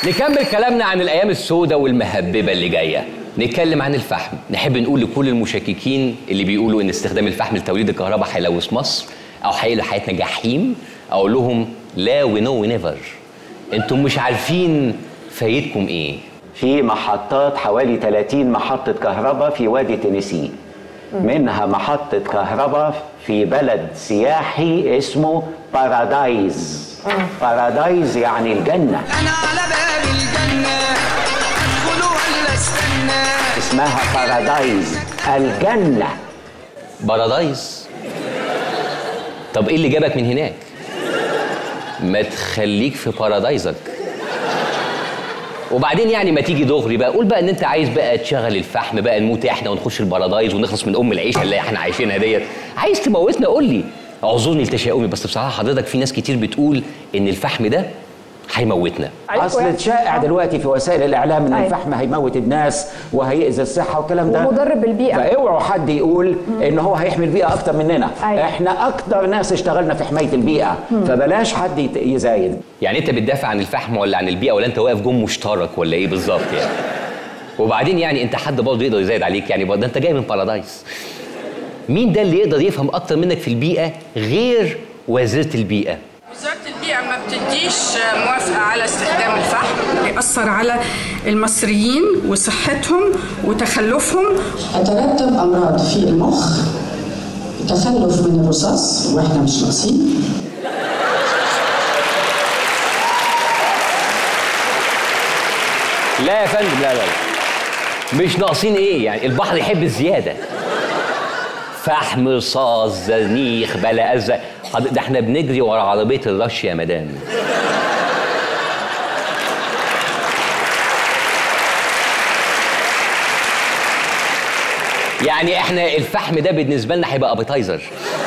نكمل كلامنا عن الايام السوداء والمهببه اللي جايه نتكلم عن الفحم نحب نقول لكل المشككين اللي بيقولوا ان استخدام الفحم لتوليد الكهرباء هيلوث مصر او هيقلب حياتنا جحيم اقول لهم لا ونو نيفر انتم مش عارفين فايدكم ايه في محطات حوالي 30 محطة كهرباء في وادي تينيسي منها محطة كهرباء في بلد سياحي اسمه بارادايز بارادايز يعني الجنة انا على باب الجنه ادخل ولا استنى اسمها بارادايز الجنة بارادايس طب ايه اللي جابك من هناك ما تخليك في بارادايزك وبعدين يعني ما تيجي دغري بقى قول بقى ان انت عايز بقى تشغل الفحم بقى نموت احنا ونخش البارادايز ونخلص من ام العيشه اللي احنا عايشينها ديت عايز تموتنا قول لي اعذرني لتشاؤمي بس بصراحه حضرتك في ناس كتير بتقول ان الفحم ده هيموتنا اصل شائع دلوقتي في وسائل الاعلام ان أيوة. الفحم هيموت الناس وهيأذي الصحه والكلام ده ومضر بالبيئة. فاوعوا حد يقول ان هو هيحمي البيئه اكتر مننا أيوة. احنا اكتر ناس اشتغلنا في حمايه البيئه فبلاش حد يت- يزايد يعني انت بتدافع عن الفحم ولا عن البيئه ولا انت واقف جم مشترك ولا ايه بالظبط يعني وبعدين يعني انت حد برضه يقدر يزايد عليك يعني برضه انت جاي من بارادايس مين ده اللي يقدر يفهم اكتر منك في البيئه غير وزيره البيئه وزارة البيئة ما بتديش موافقة على استخدام الفحم بيأثر على المصريين وصحتهم وتخلفهم يترتب أمراض في المخ تخلف من الرصاص وإحنا مش ناقصين لا يا فندم لا لا لا مش ناقصين ايه يعني البحر يحب الزياده فحم رصاص زنيخ بلا أزة حض- ده احنا بنجري ورا عربيه الرش يا مدام يعني احنا الفحم ده بالنسبه لنا هيبقى ابيتايزر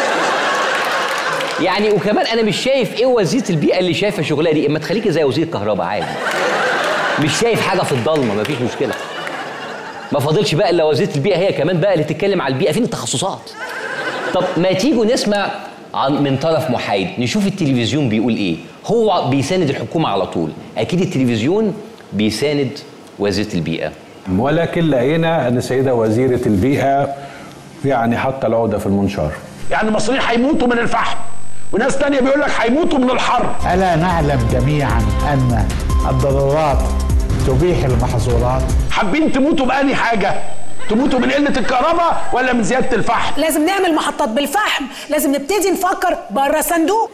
يعني وكمان انا مش شايف ايه وزيره البيئه اللي شايفه شغلها دي اما تخليكي زي وزير الكهرباء عادي مش شايف حاجه في الضلمه مفيش مشكله ما فاضلش بقى الا وزيره البيئه هي كمان بقى اللي تتكلم على البيئه فين التخصصات طب ما تيجوا نسمع عن من طرف محايد نشوف التلفزيون بيقول ايه هو بيساند الحكومه على طول اكيد التلفزيون بيساند وزيره البيئه ولكن لقينا ان السيده وزيره البيئه يعني حاطه العقده في المنشار يعني المصريين هيموتوا من الفحم وناس تانية بيقول لك هيموتوا من الحر ألا نعلم جميعا أن الضرورات تبيح المحظورات حابين تموتوا بأني حاجة تموتوا من قلة الكهرباء ولا من زيادة الفحم لازم نعمل محطات بالفحم لازم نبتدي نفكر بره الصندوق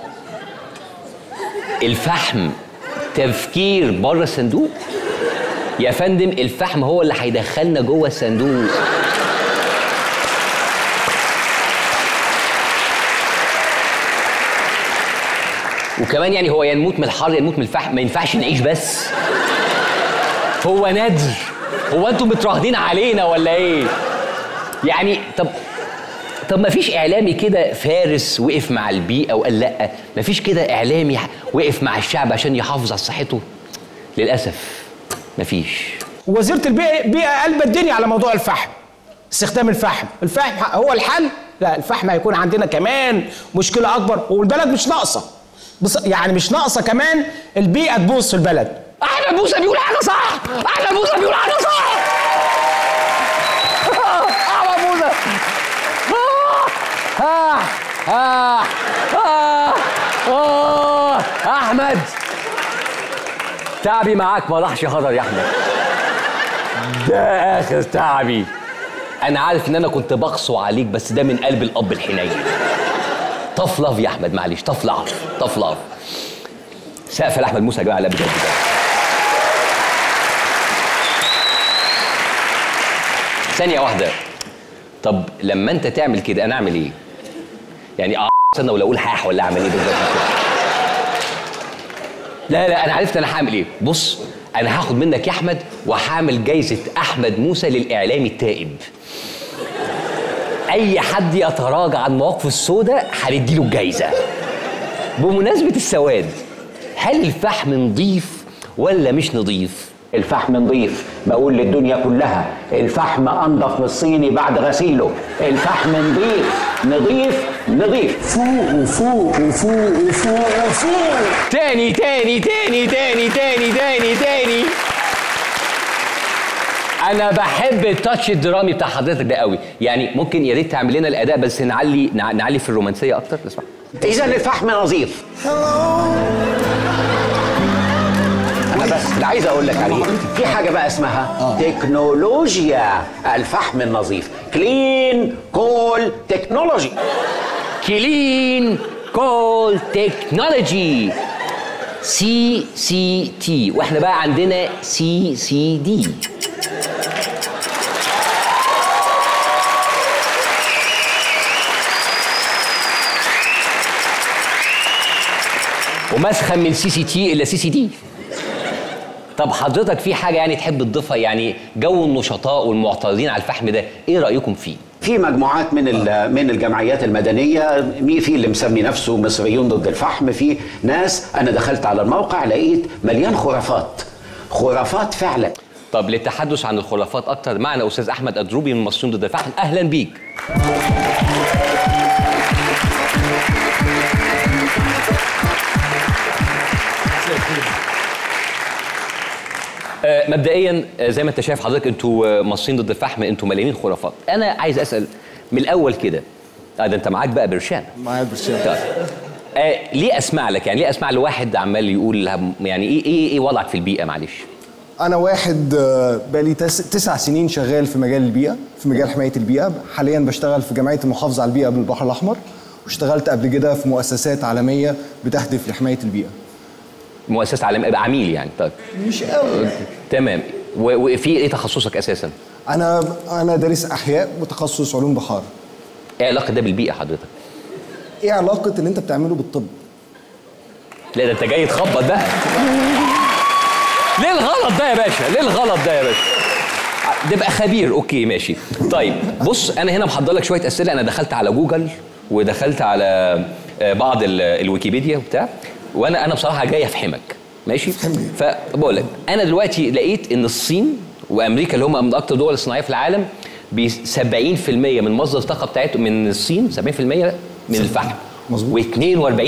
الفحم تفكير بره الصندوق يا فندم الفحم هو اللي هيدخلنا جوه الصندوق وكمان يعني هو يا نموت من الحر يا نموت من الفحم ما ينفعش نعيش بس هو ندر هو انتم متراهنين علينا ولا ايه يعني طب طب ما فيش اعلامي كده فارس وقف مع البيئه وقال لا ما فيش كده اعلامي وقف مع الشعب عشان يحافظ على صحته للاسف ما فيش وزيره البيئه بيئة قلب الدنيا على موضوع الفحم استخدام الفحم الفحم هو الحل لا الفحم هيكون عندنا كمان مشكله اكبر والبلد مش ناقصه بص يعني مش ناقصه كمان البيئه تبوظ في البلد احمد موسى بيقول حاجه صح احمد موسى بيقول حاجه صح احمد موسى آه آه آه آه احمد تعبي معاك ما راحش هدر يا احمد ده اخر تعبي انا عارف ان انا كنت بقسو عليك بس ده من قلب الاب الحنين طف لاف يا احمد معلش طف لاف طف لاف سقف لاحمد موسى يا جماعه لا بجد بجد. ثانية واحدة طب لما انت تعمل كده انا اعمل ايه؟ يعني اه استنى ولا اقول حاح ولا اعمل ايه بالظبط لا لا انا عرفت انا هعمل ايه بص انا هاخد منك يا احمد وهعمل جايزة احمد موسى للاعلام التائب اي حد يتراجع عن مواقفه السوداء هنديله الجايزة بمناسبة السواد هل الفحم نضيف ولا مش نضيف؟ الفحم نظيف بقول للدنيا كلها الفحم انضف من الصيني بعد غسيله الفحم نظيف نضيف نضيف فوق وفوق وفوق وفوق وفوق تاني تاني تاني تاني تاني تاني تاني انا بحب التاتش الدرامي بتاع حضرتك ده قوي يعني ممكن يا ريت تعمل لنا الاداء بس نعلي نع- نعلي في الرومانسيه اكتر اسمع اذا الفحم نظيف انا بس اللي عايز اقول لك عليه في حاجه بقى اسمها تكنولوجيا الفحم النظيف كلين كول تكنولوجي كلين كول تكنولوجي سي سي تي واحنا بقى عندنا سي سي دي ومسخن من سي سي تي الا سي سي دي طب حضرتك في حاجه يعني تحب تضيفها يعني جو النشطاء والمعترضين على الفحم ده ايه رايكم فيه في مجموعات من ال- من الجمعيات المدنيه مي في اللي مسمي نفسه مصريون ضد الفحم في ناس انا دخلت على الموقع لقيت مليان خرافات خرافات فعلا طب للتحدث عن الخرافات اكتر معنا استاذ احمد ادروبي من مصريون ضد الفحم اهلا بيك آه، مبدئيا آه، زي ما انت شايف حضرتك انتوا آه، مصريين ضد الفحم انتوا مليانين خرافات انا عايز اسال من الاول كده اه ده انت معاك بقى برشام معايا برشام طيب آه ليه اسمع لك يعني ليه اسمع لواحد عمال يقول هم- يعني ايه ايه ايه وضعك في البيئه معلش انا واحد آه، بقالي تس... تسع سنين شغال في مجال البيئه في مجال حمايه البيئه حاليا بشتغل في جمعيه المحافظه على البيئه بالبحر الاحمر واشتغلت قبل كده في مؤسسات عالميه بتهدف لحمايه البيئه مؤسسه عالميه عميل يعني طيب مش قوي تمام و- وفي ايه تخصصك اساسا انا انا دارس احياء وتخصص علوم بحار ايه علاقه ده بالبيئه حضرتك ايه علاقه اللي انت بتعمله بالطب لا ده انت جاي تخبط بقى ليه الغلط ده يا باشا ليه الغلط ده يا باشا تبقى خبير اوكي ماشي طيب بص انا هنا محضر لك شويه اسئله انا دخلت على جوجل ودخلت على آه، بعض ال- الويكيبيديا وبتاع وانا انا بصراحه جاي افهمك ماشي فبقول لك انا دلوقتي لقيت ان الصين وامريكا اللي هم من اكتر دول الصناعيه في العالم ب 70% من مصدر الطاقه بتاعتهم من الصين 70% من الفحم مظبوط و42%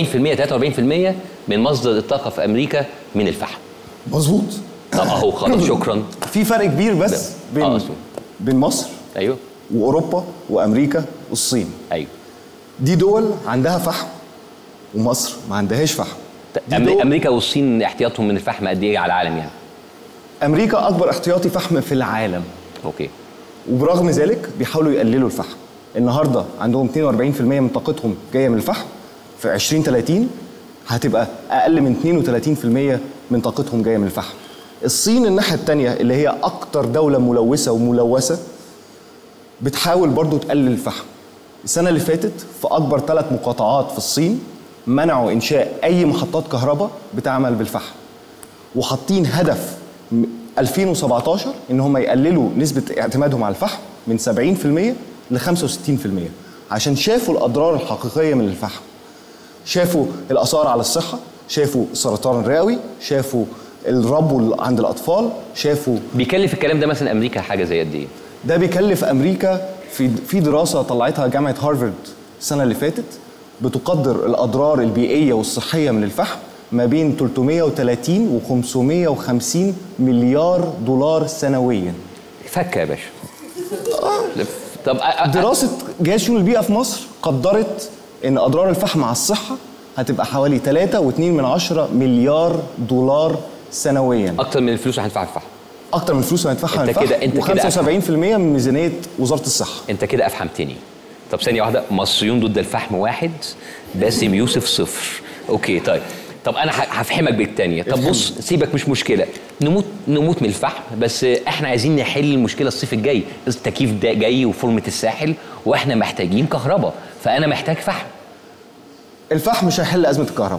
43% من مصدر الطاقه في امريكا من الفحم مظبوط طب اهو خلاص شكرا في فرق كبير بس بين آه، بين مصر ايوه واوروبا وامريكا والصين ايوه دي دول عندها فحم ومصر ما عندهاش فحم دي أمري- دول- امريكا والصين احتياطهم من الفحم قد ايه على العالم يعني امريكا اكبر احتياطي فحم في العالم اوكي وبرغم ذلك بيحاولوا يقللوا الفحم النهارده عندهم 42% من طاقتهم جايه من الفحم في 2030 هتبقى اقل من 32% من طاقتهم جايه من الفحم الصين الناحيه الثانيه اللي هي اكتر دوله ملوثه وملوثه بتحاول برضو تقلل الفحم السنه اللي فاتت في اكبر ثلاث مقاطعات في الصين منعوا انشاء اي محطات كهرباء بتعمل بالفحم وحاطين هدف م- 2017 ان هم يقللوا نسبه اعتمادهم على الفحم من 70% ل 65% عشان شافوا الاضرار الحقيقيه من الفحم شافوا الاثار على الصحه شافوا السرطان الرئوي شافوا الربو عند الاطفال شافوا بيكلف الكلام ده مثلا امريكا حاجه زي قد ايه ده بيكلف امريكا في في دراسه طلعتها جامعه هارفارد السنه اللي فاتت بتقدر الاضرار البيئيه والصحيه من الفحم ما بين 330 و 550 مليار دولار سنويا فكه يا باشا طب دراسه جهاز شؤون البيئه في مصر قدرت ان اضرار الفحم على الصحه هتبقى حوالي 3.2 من عشرة مليار دولار سنويا اكتر من الفلوس اللي هندفعها الفحم اكتر من الفلوس اللي هندفعها انت على كده انت الفحم كده و75% من ميزانيه وزاره الصحه انت كده افهمتني طب ثانيه واحده مصريون ضد الفحم واحد باسم يوسف صفر اوكي طيب طب انا ه- هفهمك بالتانية طب بص سيبك مش مشكله نموت نموت من الفحم بس احنا عايزين نحل المشكله الصيف الجاي التكييف ده جاي وفورمه الساحل واحنا محتاجين كهرباء فانا محتاج فحم الفحم مش هيحل ازمه الكهرباء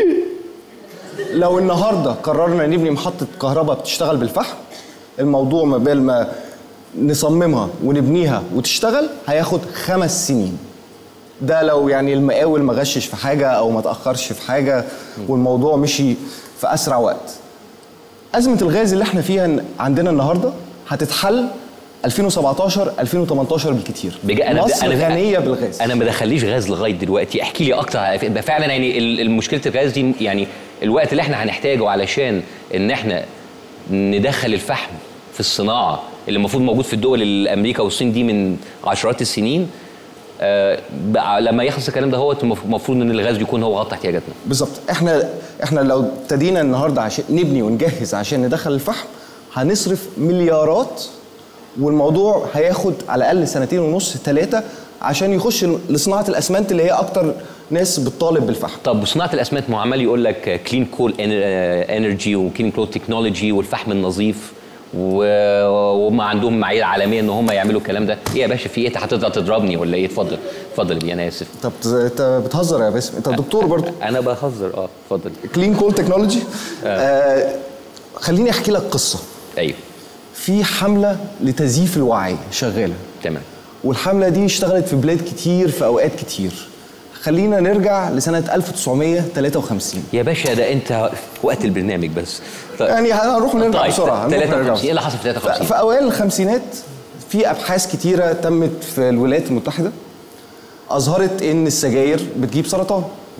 لو النهارده قررنا نبني محطه كهرباء بتشتغل بالفحم الموضوع ما بال ما نصممها ونبنيها وتشتغل هياخد خمس سنين ده لو يعني المقاول ما غشش في حاجه او ما تاخرش في حاجه والموضوع مشي في اسرع وقت ازمه الغاز اللي احنا فيها عندنا النهارده هتتحل 2017 2018 بالكتير بج... انا مصر انا غنيه بالغاز انا ما دخليش غاز لغايه دلوقتي احكي لي اكتر على- يبقى فعلا يعني ال- المشكله الغاز دي يعني الوقت اللي احنا هنحتاجه علشان ان احنا ندخل الفحم في الصناعه اللي المفروض موجود في الدول الامريكا والصين دي من عشرات السنين آه بقى لما يخلص الكلام ده هو المفروض ان الغاز يكون هو غطى احتياجاتنا بالظبط احنا احنا لو ابتدينا النهارده عشان نبني ونجهز عشان ندخل الفحم هنصرف مليارات والموضوع هياخد على الاقل سنتين ونص ثلاثه عشان يخش لصناعه الاسمنت اللي هي اكتر ناس بتطالب بالفحم طب صناعه الاسمنت ما هو عمال يقول لك كلين كول انرجي وكلين كول تكنولوجي والفحم النظيف و- وهم عندهم معايير عالميه ان هم يعملوا الكلام ده ايه يا باشا في ايه انت هتفضل تضربني ولا ايه اتفضل اتفضل بيه انا اسف طب انت بتهزر يا باسم انت دكتور برضه انا بهزر اه اتفضل كلين كول تكنولوجي آه خليني احكي لك قصه ايوه في حمله لتزييف الوعي شغاله تمام والحمله دي اشتغلت في بلاد كتير في اوقات كتير خلينا نرجع لسنه 1953 يا باشا ده انت وقت البرنامج بس طيب. يعني هنروح نرجع طيب، بسرعه هنروح نرجع 53 ايه بسرعة. اللي حصل في 53 في اوائل الخمسينات في ابحاث كتيره تمت في الولايات المتحده اظهرت ان السجاير بتجيب سرطان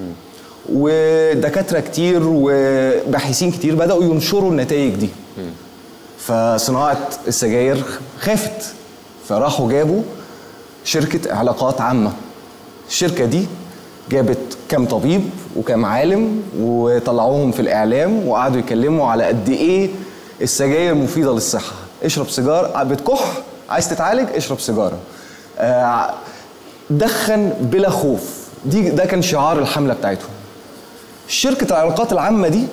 ودكاتره كتير وباحثين كتير بداوا ينشروا النتائج دي فصناعه السجاير خافت فراحوا جابوا شركه علاقات عامه الشركه دي جابت كام طبيب وكام عالم وطلعوهم في الاعلام وقعدوا يتكلموا على قد ايه السجاير مفيده للصحه اشرب سيجاره بتكح عايز تتعالج اشرب سيجاره آه، دخن بلا خوف دي ده كان شعار الحمله بتاعتهم شركه العلاقات العامه دي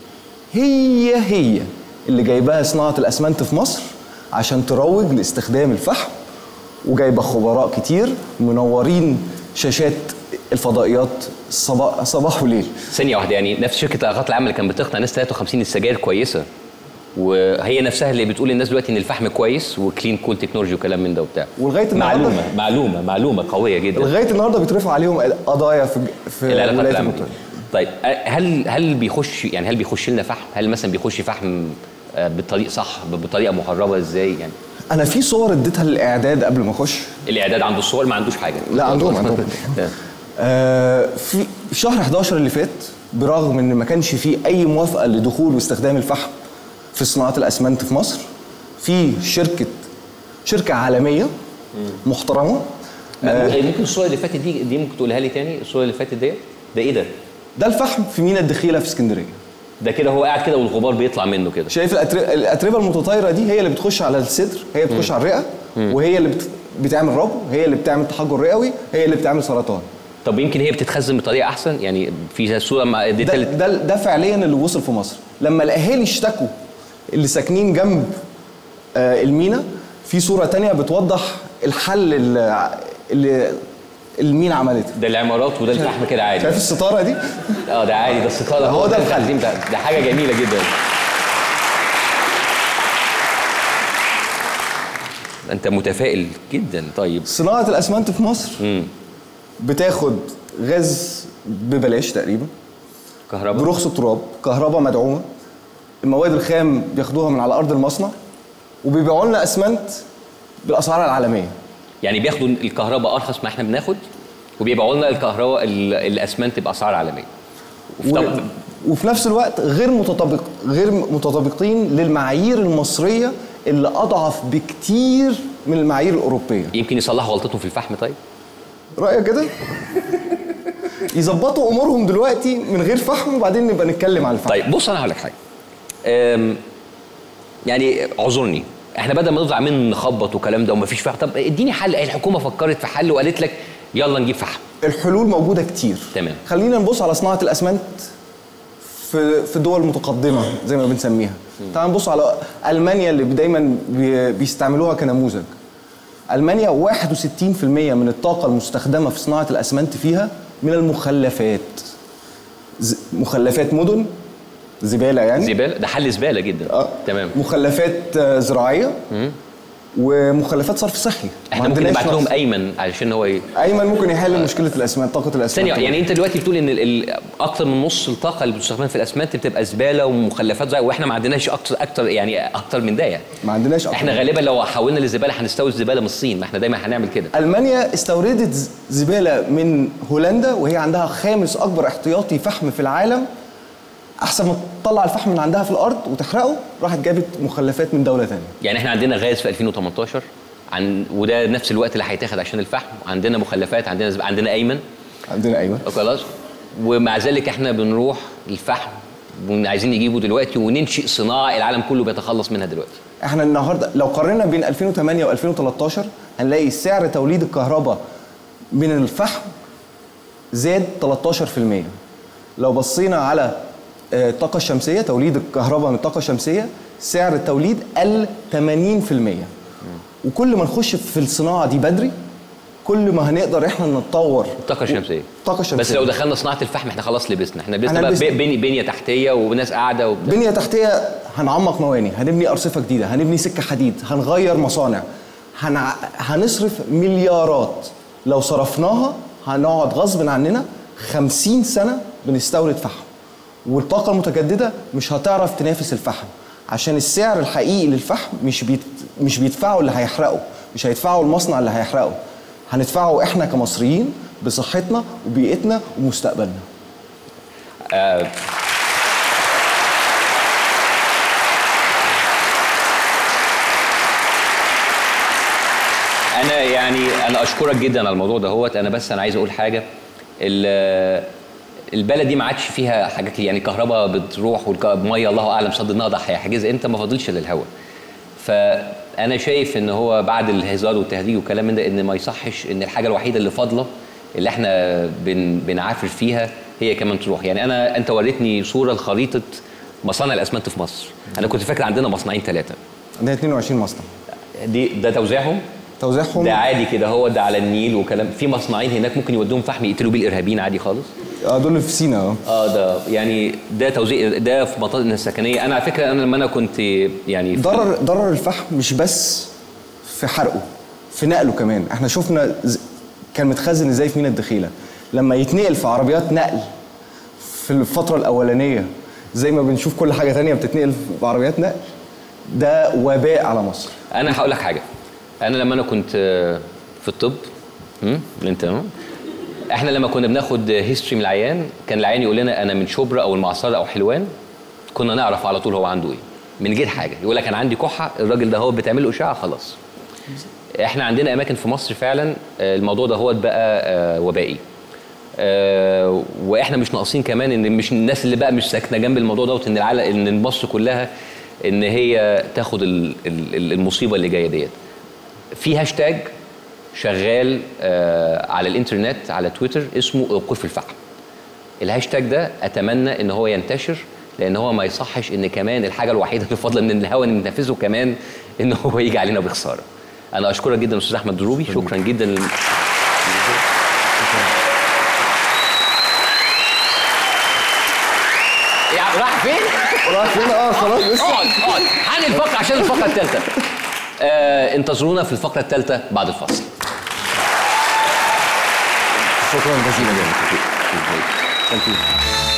هي هي اللي جايباها صناعه الاسمنت في مصر عشان تروج لاستخدام الفحم وجايبه خبراء كتير منورين شاشات الفضائيات صباح, صباح وليل ثانيه واحده يعني نفس شركه العلاقات العامه اللي كانت بتقنع ناس 53 السجاير كويسه وهي نفسها اللي بتقول للناس دلوقتي ان الفحم كويس وكلين كول تكنولوجي وكلام من ده وبتاع ولغايه النهارده معلومه معلومه معلومه قويه جدا لغايه النهارده بيترفع عليهم قضايا في في العلاقات الولايات العامة. المتحده طيب هل هل بيخش يعني هل بيخش لنا فحم؟ هل مثلا بيخش فحم آه، بالطريق صح بطريقه محربه ازاي يعني؟ انا في صور اديتها للاعداد قبل ما اخش الاعداد عنده الصور ما عندوش حاجه لا عندهم عندهم آه في شهر 11 اللي فات برغم ان ما كانش فيه اي موافقه لدخول واستخدام الفحم في صناعه الاسمنت في مصر في شركه شركه عالميه محترمه آه. ممكن الصور اللي فاتت دي دي ممكن تقولها لي تاني الصور اللي فاتت ديت ده ايه ده؟ ده الفحم في مينا الدخيله في اسكندريه ده كده هو قاعد كده والغبار بيطلع منه كده شايف الأتر- الاتربه المتطايره دي هي اللي بتخش على الصدر هي بتخش مم. على الرئه مم. وهي اللي بت... بتعمل ربو هي اللي بتعمل تحجر رئوي هي اللي بتعمل سرطان طب يمكن هي بتتخزن بطريقه احسن يعني في صوره ما دي ده, تالت ده, ده فعليا اللي وصل في مصر لما الاهالي اشتكوا اللي ساكنين جنب آه المينا في صوره تانية بتوضح الحل اللي, اللي المينا عملته ده العمارات وده الفحم كده عادي شايف الستاره دي اه ده عادي ده الستاره هو ده الحل الحل. ده, ده حاجه جميله جدا انت متفائل جدا طيب صناعه الاسمنت في مصر امم بتاخد غاز ببلاش تقريبا كهرباء برخص التراب كهرباء مدعومه المواد الخام بياخدوها من على ارض المصنع وبيبيعوا لنا اسمنت بالاسعار العالميه يعني بياخدوا الكهرباء ارخص ما احنا بناخد وبيبيعوا لنا الكهرباء ال- الاسمنت باسعار عالميه و... وفي نفس الوقت غير متطابق غير متطابقين للمعايير المصريه اللي اضعف بكتير من المعايير الاوروبيه يمكن يصلحوا غلطتهم في الفحم طيب رايك كده يظبطوا امورهم دلوقتي من غير فحم وبعدين نبقى نتكلم عن الفحم طيب بص انا هقول لك حاجه أم، يعني اعذرني احنا بدل ما نفضل عاملين نخبط والكلام ده ومفيش فحم طب اديني حل أي الحكومه فكرت في حل وقالت لك يلا نجيب فحم الحلول موجوده كتير تمام خلينا نبص على صناعه الاسمنت في في دول متقدمه زي ما بنسميها تعال نبص على المانيا اللي دايما بي- بيستعملوها كنموذج المانيا 61% من الطاقه المستخدمه في صناعه الاسمنت فيها من المخلفات ز- مخلفات مدن زباله يعني زباله ده حل زباله جدا اه تمام مخلفات آه، زراعيه مم. ومخلفات صرف صحي احنا ما ممكن عندناش نبعت لهم نقص. ايمن علشان هو ي... ايمن ممكن يحل مشكله الاسمنت طاقه الاسمنت ثانية يعني انت دلوقتي بتقول ان ال- ال- اكتر من نص الطاقه اللي بتستخدم في الاسمنت بتبقى زباله ومخلفات زي واحنا ما عندناش اكتر اكتر يعني اكتر من ده يعني ما عندناش أكتر. احنا غالبا لو حولنا للزباله هنستورد زباله من الصين ما احنا دايما هنعمل كده المانيا استوردت ز- زباله من هولندا وهي عندها خامس اكبر احتياطي فحم في العالم احسن ما تطلع الفحم من عندها في الارض وتحرقه راحت جابت مخلفات من دوله ثانيه يعني احنا عندنا غاز في 2018 عن وده نفس الوقت اللي هيتاخد عشان الفحم عندنا مخلفات عندنا زب... عندنا ايمن عندنا ايمن خلاص ومع ذلك احنا بنروح الفحم وعايزين نجيبه دلوقتي وننشئ صناعه العالم كله بيتخلص منها دلوقتي احنا النهارده لو قارنا بين 2008 و2013 هنلاقي سعر توليد الكهرباء من الفحم زاد 13% لو بصينا على آه، الطاقة الشمسية توليد الكهرباء من الطاقة الشمسية سعر التوليد قل 80% وكل ما نخش في الصناعة دي بدري كل ما هنقدر احنا نتطور الطاقه الشمسيه الطاقة الشمسية بس لو دخلنا صناعه الفحم احنا خلاص لبسنا احنا لبسنا احنا بقى لبسنا. بني بنيه تحتيه وناس قاعده وبتاع. بنية تحتية هنعمق مواني هنبني أرصفة جديدة هنبني سكة حديد هنغير مصانع هنع... هنصرف مليارات لو صرفناها هنقعد غصب عننا خمسين سنة بنستورد فحم والطاقة المتجددة مش هتعرف تنافس الفحم عشان السعر الحقيقي للفحم مش بيت... مش بيدفعه اللي هيحرقه مش هيدفعه المصنع اللي هيحرقه هندفعه احنا كمصريين بصحتنا وبيئتنا ومستقبلنا آه انا يعني انا اشكرك جدا على الموضوع دهوت انا بس انا عايز اقول حاجه ال- البلد دي ما عادش فيها حاجات يعني كهرباء بتروح والميه الله اعلم صد النهضه هيحجز امتى ما فاضلش الا الهواء فانا شايف ان هو بعد الهزار والتهديد والكلام من ده ان ما يصحش ان الحاجه الوحيده اللي فاضله اللي احنا بن بنعافر فيها هي كمان تروح يعني انا انت وريتني صوره لخريطه مصانع الاسمنت في مصر انا كنت فاكر عندنا مصنعين ثلاثه عندنا 22 مصنع دي ده توزيعهم توزيعهم ده عادي كده هو ده على النيل وكلام في مصنعين هناك ممكن يودوهم فحم يقتلوا بيه الارهابيين عادي خالص اه دول اللي في سينا اه اه ده يعني ده توزيع ده في مناطقنا السكنيه انا على فكره انا لما انا كنت يعني في ضرر ضرر الفحم مش بس في حرقه في نقله كمان احنا شفنا ز- كان متخزن ازاي في مينا الدخيله لما يتنقل في عربيات نقل في الفتره الاولانيه زي ما بنشوف كل حاجه تانية بتتنقل في عربيات نقل ده وباء على مصر انا هقول لك حاجه انا لما انا كنت آه، في الطب هم؟ انت هم؟ احنا لما كنا بناخد هيستوري من العيان كان العيان يقول لنا انا من شبرا او المعصره او حلوان كنا نعرف على طول هو عنده ايه من غير حاجه يقول لك انا عندي كحه الراجل ده هو بتعمل له اشعه خلاص احنا عندنا اماكن في مصر فعلا آه، الموضوع ده هو بقى آه، وبائي آه، واحنا مش ناقصين كمان ان مش الناس اللي بقى مش ساكنه جنب الموضوع دوت ان العالم ان مصر كلها ان هي تاخد ال- ال- المصيبه اللي جايه ديت في هاشتاج شغال آه، على الانترنت على تويتر اسمه اوقف الفحم الهاشتاج ده اتمنى ان هو ينتشر لان هو ما يصحش ان كمان الحاجه الوحيده اللي فاضله من الهوا اللي بننفذه كمان ان هو يجي علينا بخساره انا اشكرك جدا استاذ احمد دروبي شكرا جدا لل- يا عم راح فين؟ راح فين اه خلاص لسه اقعد اقعد عن الفقره عشان الفقره الثالثه آه انتظرونا في الفقره الثالثه بعد الفاصل شكرا جزيلا Thank you.